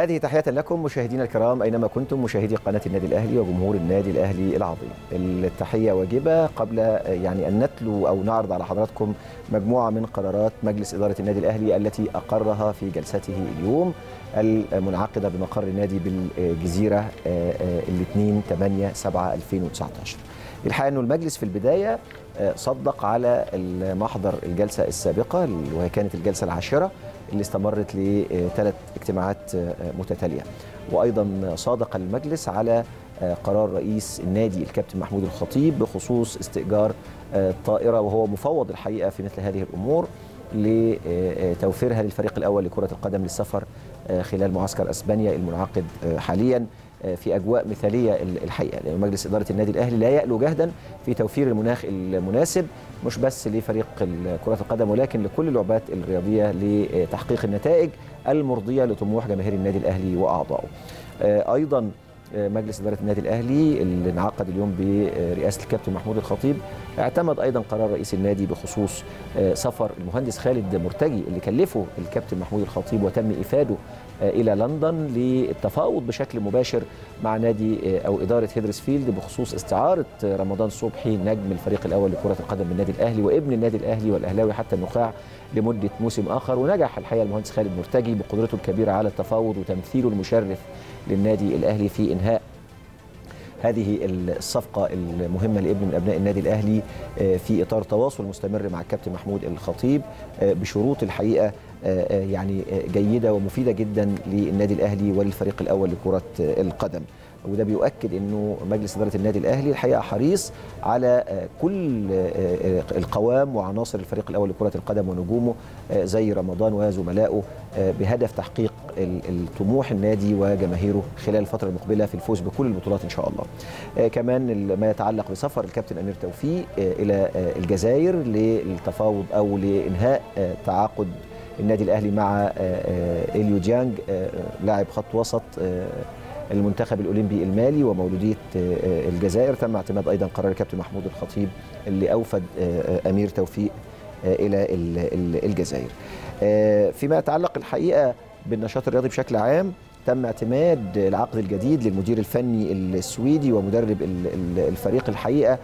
هذه تحية لكم مشاهدينا الكرام أينما كنتم مشاهدي قناة النادي الأهلي وجمهور النادي الأهلي العظيم التحية واجبة قبل يعني أن نتلو أو نعرض على حضراتكم مجموعة من قرارات مجلس إدارة النادي الأهلي التي أقرها في جلسته اليوم المنعقدة بمقر النادي بالجزيرة الاثنين 8 7 2019 الحقيقة أنه المجلس في البداية صدق على محضر الجلسة السابقة وهي كانت الجلسة العاشرة اللي استمرت لثلاث اجتماعات متتاليه وايضا صادق المجلس على قرار رئيس النادي الكابتن محمود الخطيب بخصوص استئجار طائره وهو مفوض الحقيقه في مثل هذه الامور لتوفيرها للفريق الاول لكره القدم للسفر خلال معسكر اسبانيا المنعقد حاليا في اجواء مثاليه الحقيقه لان مجلس اداره النادي الاهلي لا يألو جهدا في توفير المناخ المناسب مش بس لفريق كره القدم ولكن لكل اللعبات الرياضيه لتحقيق النتائج المرضيه لطموح جماهير النادي الاهلي واعضائه. ايضا مجلس اداره النادي الاهلي اللي انعقد اليوم برئاسه الكابتن محمود الخطيب اعتمد ايضا قرار رئيس النادي بخصوص سفر المهندس خالد مرتجي اللي كلفه الكابتن محمود الخطيب وتم افاده الى لندن للتفاوض بشكل مباشر مع نادي او اداره هيدرسفيلد بخصوص استعاره رمضان صبحي نجم الفريق الاول لكره القدم بالنادي الاهلي وابن النادي الاهلي والاهلاوي حتى النخاع لمده موسم اخر ونجح الحقيقه المهندس خالد مرتجي بقدرته الكبيره على التفاوض وتمثيله المشرف للنادي الاهلي في انهاء هذه الصفقة المهمة لابن من أبناء النادي الأهلي في إطار تواصل مستمر مع الكابتن محمود الخطيب بشروط الحقيقة يعني جيدة ومفيدة جدا للنادي الأهلي وللفريق الأول لكرة القدم وده بيؤكد انه مجلس اداره النادي الاهلي الحقيقه حريص على كل القوام وعناصر الفريق الاول لكره القدم ونجومه زي رمضان وزملائه بهدف تحقيق الطموح النادي وجماهيره خلال الفتره المقبله في الفوز بكل البطولات ان شاء الله. كمان ما يتعلق بسفر الكابتن امير توفيق الى الجزائر للتفاوض او لانهاء تعاقد النادي الاهلي مع اليو ديانج لاعب خط وسط المنتخب الاولمبي المالي ومولوديه الجزائر تم اعتماد ايضا قرار الكابتن محمود الخطيب اللي اوفد امير توفيق الى الجزائر. فيما يتعلق الحقيقه بالنشاط الرياضي بشكل عام تم اعتماد العقد الجديد للمدير الفني السويدي ومدرب الفريق الحقيقه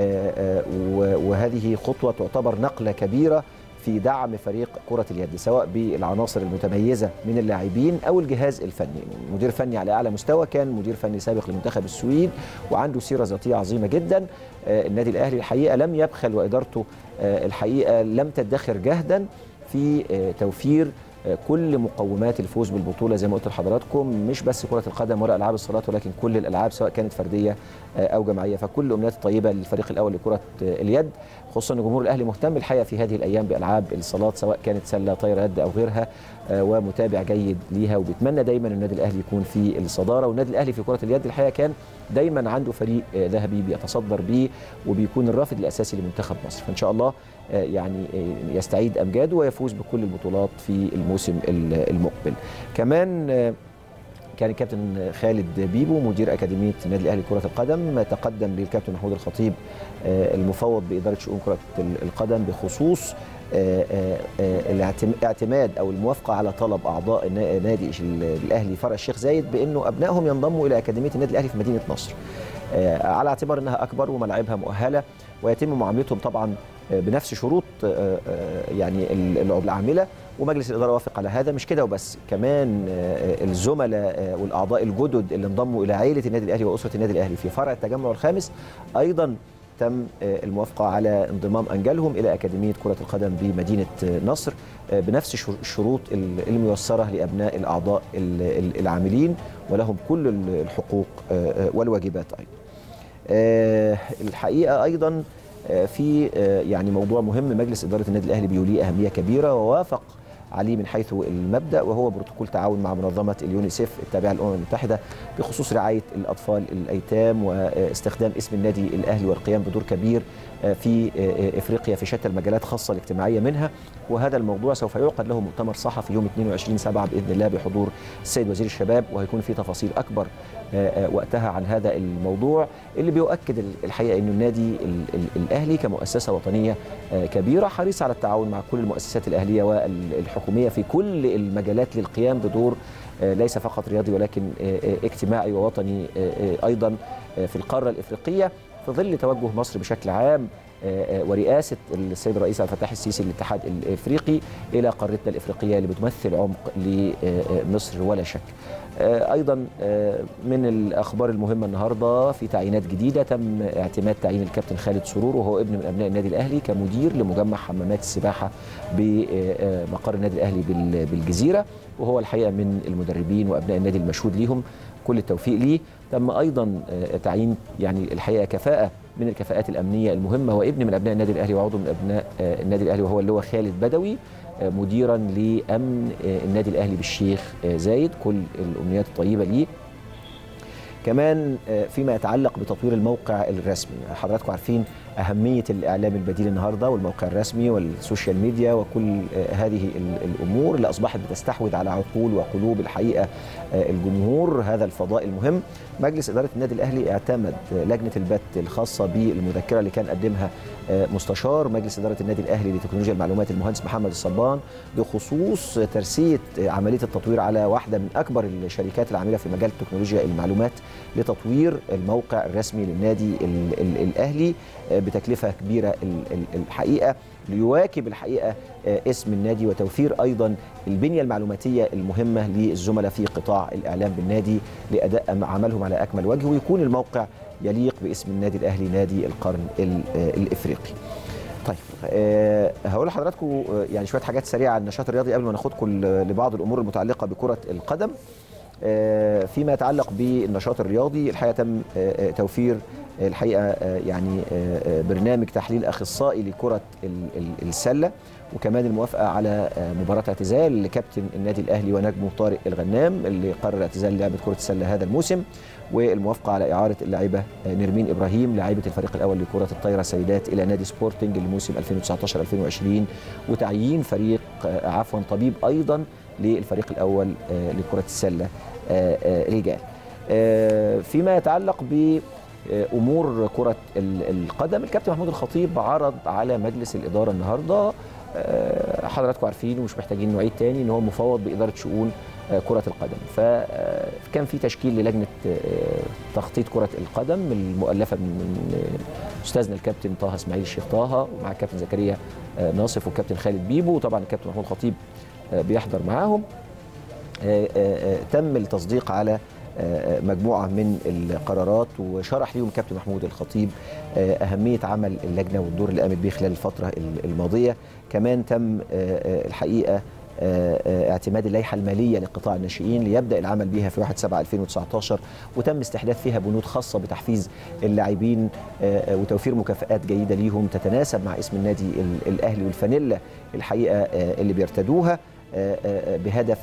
وهذه خطوه تعتبر نقله كبيره في دعم فريق كرة اليد سواء بالعناصر المتميزة من اللاعبين أو الجهاز الفني مدير فني على أعلى مستوى كان مدير فني سابق لمنتخب السويد وعنده سيرة ذاتية عظيمة جدا النادي الأهلي الحقيقة لم يبخل وإدارته الحقيقة لم تدخر جهدا في توفير كل مقومات الفوز بالبطوله زي ما قلت لحضراتكم مش بس كره القدم ولا العاب الصالات ولكن كل الالعاب سواء كانت فرديه او جماعيه فكل امنيات طيبه للفريق الاول لكره اليد خصوصا ان جمهور الاهلي مهتم الحقيقه في هذه الايام بالعاب الصالات سواء كانت سله طايره يد او غيرها ومتابع جيد ليها وبيتمنى دايما النادي الاهلي يكون في الصداره والنادي الاهلي في كره اليد الحقيقه كان دايما عنده فريق ذهبي بيتصدر بيه وبيكون الرافد الاساسي لمنتخب مصر فان شاء الله يعني يستعيد امجاده ويفوز بكل البطولات في الموسم المقبل كمان كان الكابتن خالد بيبو مدير اكاديميه النادي الاهلي لكره القدم تقدم للكابتن محمود الخطيب المفوض باداره شؤون كره القدم بخصوص الاعتماد او الموافقه على طلب اعضاء نادي الاهلي فرع الشيخ زايد بانه ابنائهم ينضموا الى اكاديميه النادي الاهلي في مدينه نصر على اعتبار انها اكبر وملاعبها مؤهله ويتم معاملتهم طبعا بنفس شروط يعني العامله ومجلس الاداره وافق على هذا مش كده وبس كمان الزملاء والاعضاء الجدد اللي انضموا الى عائله النادي الاهلي واسره النادي الاهلي في فرع التجمع الخامس ايضا تم الموافقه على انضمام انجالهم الى اكاديميه كره القدم بمدينه نصر بنفس الشروط الميسره لابناء الاعضاء العاملين ولهم كل الحقوق والواجبات ايضا. الحقيقه ايضا في يعني موضوع مهم مجلس اداره النادي الاهلي بيوليه اهميه كبيره ووافق عليه من حيث المبدا وهو بروتوكول تعاون مع منظمه اليونيسيف التابعه للامم المتحده بخصوص رعايه الاطفال الايتام واستخدام اسم النادي الاهلي والقيام بدور كبير في افريقيا في شتى المجالات خاصه الاجتماعيه منها وهذا الموضوع سوف يعقد له مؤتمر صحفي يوم 22 7 باذن الله بحضور السيد وزير الشباب وهيكون في تفاصيل اكبر وقتها عن هذا الموضوع اللي بيؤكد الحقيقه انه النادي الاهلي كمؤسسه وطنيه كبيره حريص على التعاون مع كل المؤسسات الاهليه والحكوميه الحكوميه في كل المجالات للقيام بدور ليس فقط رياضي ولكن اجتماعي ووطني ايضا في القاره الافريقيه في ظل توجه مصر بشكل عام ورئاسه السيد الرئيس عبد الفتاح السيسي للاتحاد الافريقي الى قارتنا الافريقيه اللي بتمثل عمق لمصر ولا شك. ايضا من الاخبار المهمه النهارده في تعيينات جديده تم اعتماد تعيين الكابتن خالد سرور وهو ابن من ابناء النادي الاهلي كمدير لمجمع حمامات السباحه بمقر النادي الاهلي بالجزيره وهو الحقيقه من المدربين وابناء النادي المشهود ليهم كل التوفيق ليه تم ايضا تعيين يعني الحقيقه كفاءه من الكفاءات الامنيه المهمه هو ابن من ابناء النادي الاهلي وعضو من ابناء النادي الاهلي وهو اللواء خالد بدوي مديرا لامن النادي الاهلي بالشيخ زايد كل الامنيات الطيبه ليه كمان فيما يتعلق بتطوير الموقع الرسمي حضراتكم عارفين أهمية الإعلام البديل النهاردة والموقع الرسمي والسوشيال ميديا وكل هذه الأمور اللي أصبحت بتستحوذ على عقول وقلوب الحقيقة الجمهور هذا الفضاء المهم مجلس إدارة النادي الأهلي اعتمد لجنة البت الخاصة بالمذكرة اللي كان قدمها مستشار مجلس إدارة النادي الأهلي لتكنولوجيا المعلومات المهندس محمد الصلبان بخصوص ترسية عملية التطوير على واحدة من أكبر الشركات العاملة في مجال تكنولوجيا المعلومات لتطوير الموقع الرسمي للنادي الأهلي بتكلفة كبيرة الحقيقة ليواكب الحقيقة اسم النادي وتوفير أيضا البنية المعلوماتية المهمة للزملاء في قطاع الإعلام بالنادي لأداء عملهم على أكمل وجه ويكون الموقع يليق باسم النادي الأهلي نادي القرن الإفريقي طيب أه هقول لحضراتكم يعني شويه حاجات سريعه عن النشاط الرياضي قبل ما ناخدكم لبعض الامور المتعلقه بكره القدم أه فيما يتعلق بالنشاط الرياضي الحقيقه تم أه توفير الحقيقه يعني برنامج تحليل اخصائي لكره السله وكمان الموافقه على مباراه اعتزال لكابتن النادي الاهلي ونجمه طارق الغنام اللي قرر اعتزال لعبه كره السله هذا الموسم والموافقه على اعاره اللاعبه نرمين ابراهيم لاعبه الفريق الاول لكره الطايره سيدات الى نادي سبورتنج لموسم 2019 2020 وتعيين فريق عفوا طبيب ايضا للفريق الاول لكره السله رجال فيما يتعلق ب امور كره القدم الكابتن محمود الخطيب عرض على مجلس الاداره النهارده حضراتكم عارفين ومش محتاجين نعيد تاني ان هو مفوض باداره شؤون كره القدم فكان في تشكيل للجنه تخطيط كره القدم المؤلفه من استاذنا الكابتن طه اسماعيل الشيخ طه ومع الكابتن زكريا ناصف والكابتن خالد بيبو وطبعا الكابتن محمود الخطيب بيحضر معاهم تم التصديق على مجموعة من القرارات وشرح ليهم كابتن محمود الخطيب أهمية عمل اللجنة والدور اللي قامت به خلال الفترة الماضية كمان تم الحقيقة اعتماد اللائحة المالية لقطاع الناشئين ليبدأ العمل بها في 1 7 2019 وتم استحداث فيها بنود خاصة بتحفيز اللاعبين وتوفير مكافآت جيدة ليهم تتناسب مع اسم النادي الأهلي والفانيلا الحقيقة اللي بيرتدوها بهدف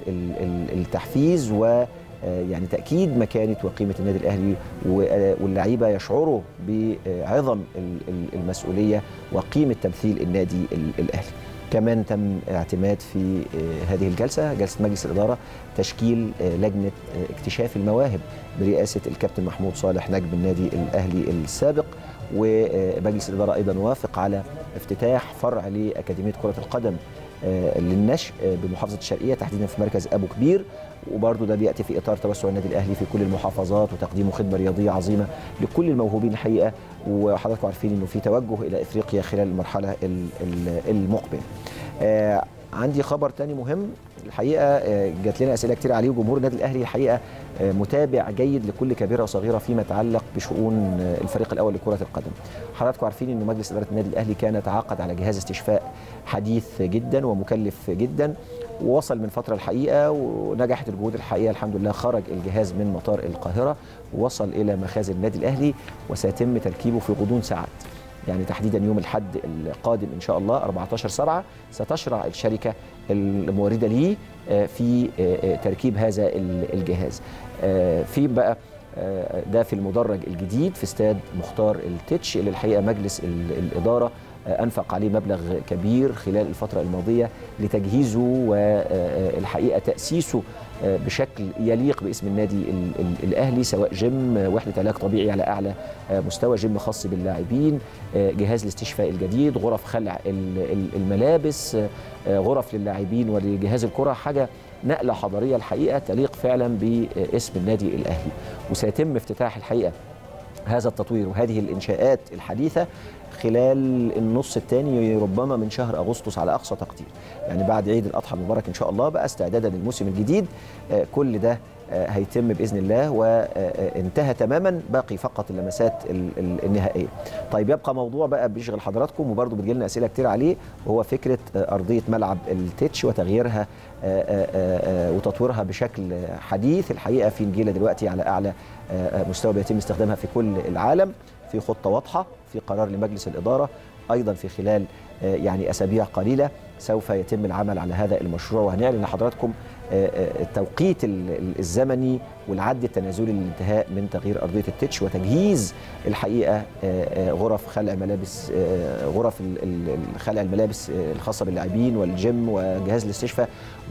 التحفيز و يعني تاكيد مكانه وقيمه النادي الاهلي واللعيبه يشعروا بعظم المسؤوليه وقيمه تمثيل النادي الاهلي. كمان تم اعتماد في هذه الجلسه جلسه مجلس الاداره تشكيل لجنه اكتشاف المواهب برئاسه الكابتن محمود صالح نجم النادي الاهلي السابق ومجلس الاداره ايضا وافق على افتتاح فرع لاكاديميه كره القدم للنشء بمحافظه الشرقيه تحديدا في مركز ابو كبير وبرضه ده بياتي في اطار توسع النادي الاهلي في كل المحافظات وتقديم خدمه رياضيه عظيمه لكل الموهوبين الحقيقه وحضراتكم عارفين انه في توجه الى افريقيا خلال المرحله المقبله. آه عندي خبر تاني مهم الحقيقه جات لنا اسئله كتير عليه وجمهور النادي الاهلي الحقيقه متابع جيد لكل كبيره وصغيره فيما يتعلق بشؤون الفريق الاول لكره القدم. حضراتكم عارفين انه مجلس اداره النادي الاهلي كان تعاقد على جهاز استشفاء حديث جدا ومكلف جدا ووصل من فتره الحقيقه ونجحت الجهود الحقيقه الحمد لله خرج الجهاز من مطار القاهره ووصل الى مخازن النادي الاهلي وسيتم تركيبه في غضون ساعات. يعني تحديدا يوم الحد القادم ان شاء الله 14 7 ستشرع الشركه المورده ليه في تركيب هذا الجهاز في بقى ده في المدرج الجديد في استاد مختار التتش اللي الحقيقه مجلس الاداره انفق عليه مبلغ كبير خلال الفتره الماضيه لتجهيزه والحقيقه تاسيسه بشكل يليق باسم النادي ال- ال- الاهلي سواء جيم وحده علاج طبيعي على اعلى مستوى جيم خاص باللاعبين جهاز الاستشفاء الجديد غرف خلع ال- ال- الملابس غرف للاعبين ولجهاز الكره حاجه نقله حضاريه الحقيقه تليق فعلا باسم النادي الاهلي وسيتم افتتاح الحقيقه هذا التطوير وهذه الانشاءات الحديثه خلال النص الثاني ربما من شهر اغسطس على اقصى تقدير يعني بعد عيد الاضحى المبارك ان شاء الله بقى استعدادا للموسم الجديد آه، كل ده آه، هيتم باذن الله وانتهى تماما باقي فقط اللمسات ال- ال- النهائيه. طيب يبقى موضوع بقى بيشغل حضراتكم وبرضه بتجي لنا اسئله كتير عليه وهو فكره آه، ارضيه ملعب التتش وتغييرها آه، آه، آه، وتطويرها بشكل حديث الحقيقه في نجيله دلوقتي على اعلى آه، آه، مستوى بيتم استخدامها في كل العالم في خطه واضحه في قرار لمجلس الاداره ايضا في خلال آه، يعني اسابيع قليله سوف يتم العمل على هذا المشروع وهنعلن لحضراتكم آه، آه، التوقيت ال- ال- الزمني والعد التنازلي للانتهاء من تغيير ارضيه التتش وتجهيز الحقيقه آه، آه، غرف خلع ملابس آه، غرف ال- ال- خلع الملابس آه، الخاصه باللاعبين والجيم وجهاز الاستشفاء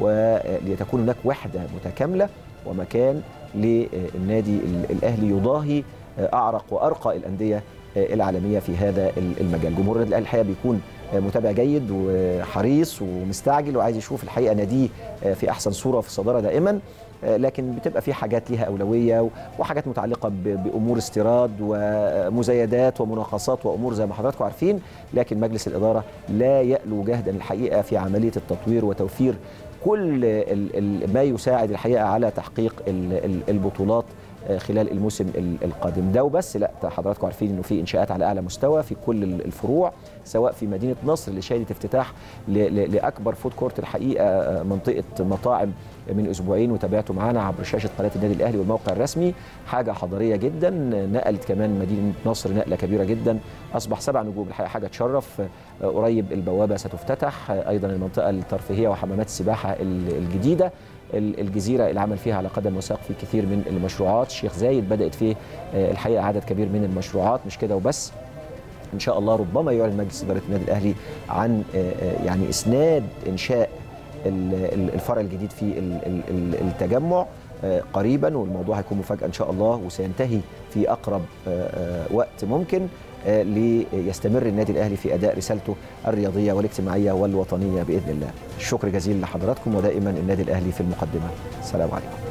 ولتكون هناك وحده متكامله ومكان للنادي ال- الاهلي يضاهي آه، اعرق وارقى الانديه آه، العالميه في هذا ال- المجال جمهور النادي الاهلي الحقيقه بيكون آه، متابع جيد وحريص ومستعجل وعايز يشوف الحقيقه ناديه آه، في احسن صوره في الصداره دائما آه، لكن بتبقى في حاجات ليها اولويه و- وحاجات متعلقه ب- بامور استيراد ومزايدات ومناقصات وامور زي ما حضراتكم عارفين لكن مجلس الاداره لا يألو جهدا الحقيقه في عمليه التطوير وتوفير كل ال- ال- ما يساعد الحقيقه على تحقيق ال- ال- البطولات آه، خلال الموسم ال- القادم ده وبس لا حضراتكم عارفين انه في انشاءات على اعلى مستوى في كل ال- الفروع سواء في مدينه نصر اللي شهدت افتتاح ل- ل- لاكبر فود كورت الحقيقه آه، منطقه مطاعم من اسبوعين وتابعته معانا عبر شاشه قناه النادي الاهلي والموقع الرسمي حاجه حضاريه جدا نقلت كمان مدينه نصر نقله كبيره جدا اصبح سبع نجوم الحقيقه حاجه تشرف آه، قريب البوابه ستفتتح آه، ايضا المنطقه الترفيهيه وحمامات السباحه ال- الجديده ال- الجزيره العمل فيها على قدم وساق في كثير من المشروعات الشيخ زايد بدات فيه آه، الحقيقه عدد كبير من المشروعات مش كده وبس ان شاء الله ربما يعلن مجلس اداره النادي الاهلي عن آه، آه، يعني اسناد انشاء ال- ال- الفرع الجديد في ال- ال- ال- التجمع آه، قريبا والموضوع هيكون مفاجاه ان شاء الله وسينتهي في اقرب آه، آه، وقت ممكن آه، ليستمر النادي الاهلي في اداء رسالته الرياضيه والاجتماعيه والوطنيه باذن الله. الشكر جزيل لحضراتكم ودائما النادي الاهلي في المقدمه. السلام عليكم.